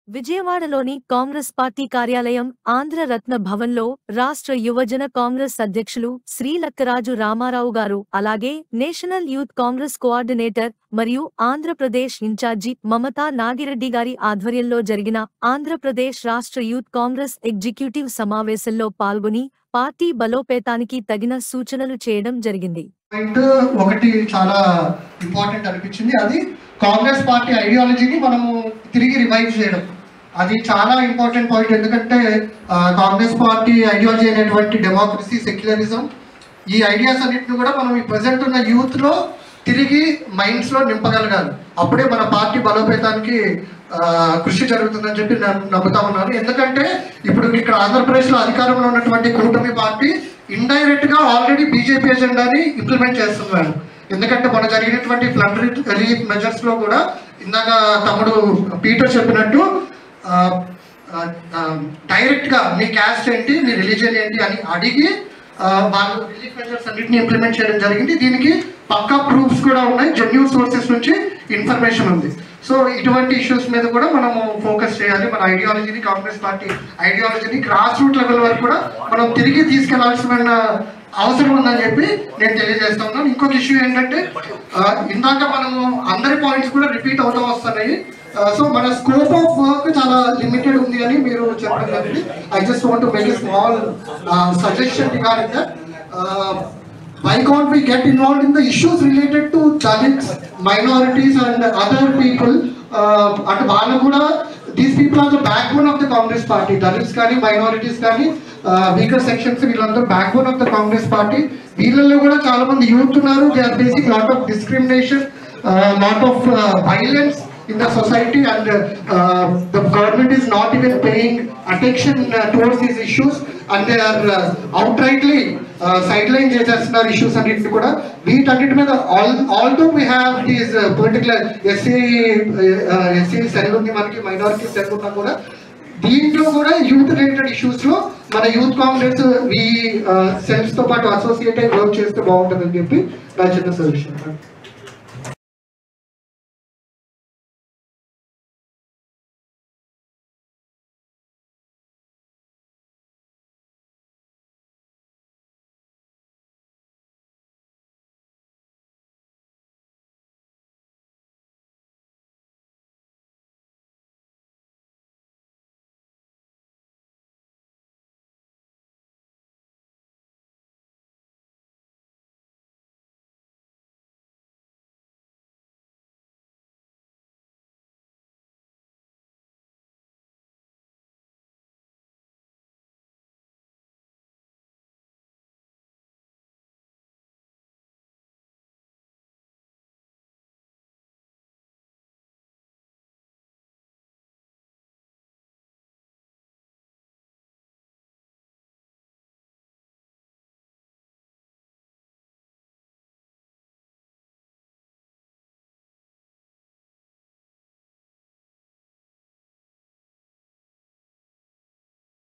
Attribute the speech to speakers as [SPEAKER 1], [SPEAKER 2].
[SPEAKER 1] విజయవాడలోని కాంగ్రెస్ పార్టీ కార్యాలయం ఆంధ్రరత్న భవన్లో రాష్ట్ర యువజన కాంగ్రెస్ అధ్యక్షులు శ్రీలక్కరాజు రామారావు గారు అలాగే నేషనల్ యూత్ కాంగ్రెస్ కోఆర్డినేటర్ మరియు ఆంధ్రప్రదేశ్ ఇన్ఛార్జి మమతా నాగిరెడ్డి గారి ఆధ్వర్యంలో జరిగిన ఆంధ్రప్రదేశ్ రాష్ట్ర యూత్ కాంగ్రెస్ ఎగ్జిక్యూటివ్ సమావేశంలో పాల్గొని పార్టీ బలోపేతానికి తగిన సూచనలు చేయడం జరిగింది
[SPEAKER 2] పాయింట్ ఒకటి చాలా ఇంపార్టెంట్ అనిపించింది అది కాంగ్రెస్ పార్టీ ఐడియాలజీని మనము తిరిగి రివైవ్ చేయడం అది చాలా ఇంపార్టెంట్ పాయింట్ ఎందుకంటే ఆ, కాంగ్రెస్ పార్టీ ఐడియాలజీ అనేటువంటి డెమోక్రసీ సెక్యులరిజం ఈ ఐడియాస్ అన్నిటిని కూడా మనం ఈ ప్రజెంట్ ఉన్న యూత్ లో తిరిగి మైండ్స్ లో నింపగలగాలి అప్పుడే మన పార్టీ బలోపేతానికి ఆ, కృషి జరుగుతుందని చెప్పి నేను నమ్ముతా ఉన్నాను ఎందుకంటే ఇప్పుడు ఇక్కడ ఆంధ్రప్రదేశ్ లో అధికారంలో ఉన్నటువంటి కూటమి పార్టీ ఇండైరెక్ట్ గా ఆల్రెడీ బీజేపీ ఎజెండాని ఇంప్లిమెంట్ చేస్తున్నారు ఎందుకంటే మన జరిగినటువంటి ఫ్లడ్ రిలీఫ్ మెజర్స్ లో కూడా ఇందాక తమ్ముడు పీటర్ చెప్పినట్టు డైరెక్ట్ గా మీ క్యాస్ట్ ఏంటి మీ రిలీజియన్ ఏంటి అని అడిగి ఆ, వాళ్ళు రిలీఫ్ మెజర్స్ అన్నింటినీ ఇంప్లిమెంట్ చేయడం జరిగింది దీనికి పక్కా ప్రూఫ్స్ కూడా ఉన్నాయి జెన్యూన్ సోర్సెస్ నుంచి ఇన్ఫర్మేషన్ ఉంది సో ఇటువంటి ఇష్యూస్ మీద కూడా మనము ఫోకస్ చేయాలి మన ఐడియాలజీని కాంగ్రెస్ పార్టీ ఐడియాలజీని గ్రాస్ రూట్ లెవెల్ వరకు కూడా మనం తిరిగి తీసుకెళ్లాల్సిన అవసరం ఉందని చెప్పి నేను తెలియజేస్తా ఉన్నాను ఇంకొక ఇష్యూ ఏంటంటే ఆ, ఇందాక మనము అందరి పాయింట్స్ కూడా రిపీట్ అవుతూ వస్తున్నాయి సో మన స్కోప్ ఆఫ్ వర్క్ చాలా లిమిటెడ్ ఉంది అని మీరు చెప్పడం జరిగింది I just want make a small suggestion regarding that why can't we get involved in the issues related to Dalits, minorities and other people? Uh, అంటే వాళ్ళు కూడా these people are the backbone of the Congress party Dalits కానీ minorities కానీ weaker sections వీళ్ళందరూ backbone of the Congress party వీళ్ళల్లో కూడా చాలా మంది యూత్ ఉన్నారు they are basic lot of discrimination lot of violence in the society and uh, uh, the government is not even paying attention uh, towards these issues and they are uh, outrightly uh, sideline చేసేస్తున్నారు issues అన్నింటిని కూడా వీటన్నిటి మీద all although we have these particular SC SC cell ఉంది మనకి minority cell ఉన్నా కూడా దీంట్లో కూడా యూత్ రిలేటెడ్ ఇష్యూస్ లో మన యూత్ కాంగ్రెస్ ఈ సెల్స్ తో పాటు అసోసియేట్ అయి వర్క్ చేస్తే బాగుంటుందని చెప్పి నా చిన్న సజెషన్